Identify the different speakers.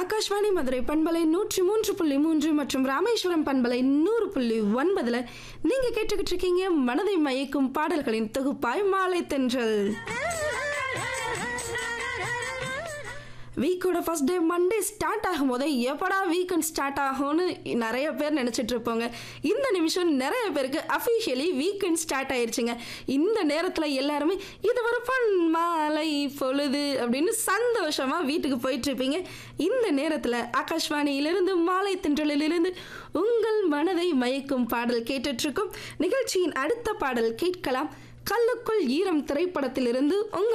Speaker 1: ஆகாஷ்வாணி மதுரை பண்பலை நூற்றி மூன்று புள்ளி மூன்று மற்றும் ராமேஸ்வரம் பண்பலை நூறு புள்ளி ஒன்பதுல நீங்க கேட்டுக்கிட்டு இருக்கீங்க மனதை மயக்கும் பாடல்களின் தொகுப்பாய் மாலை தென்றல் வீக்கோட ஃபர்ஸ்ட் டே மண்டே ஸ்டார்ட் ஆகும் போதே எப்படா வீக்கெண்ட் ஸ்டார்ட் ஆகும்னு நிறைய பேர் நினச்சிட்டு இருப்போங்க இந்த நிமிஷம் நிறைய பேருக்கு அஃபிஷியலி வீக்கெண்ட் ஸ்டார்ட் ஆயிருச்சுங்க இந்த நேரத்தில் எல்லாருமே இது ஒரு பொன் மாலை பொழுது அப்படின்னு சந்தோஷமாக வீட்டுக்கு போயிட்டு இருப்பீங்க இந்த நேரத்தில் ஆகாஷ்வாணியிலிருந்து மாலை தென்றலிலிருந்து உங்கள் மனதை மயக்கும் பாடல் கேட்டுட்ருக்கும் நிகழ்ச்சியின் அடுத்த பாடல் கேட்கலாம் கல்லுக்குள் ஈரம் திரைப்படத்திலிருந்து உங்கள்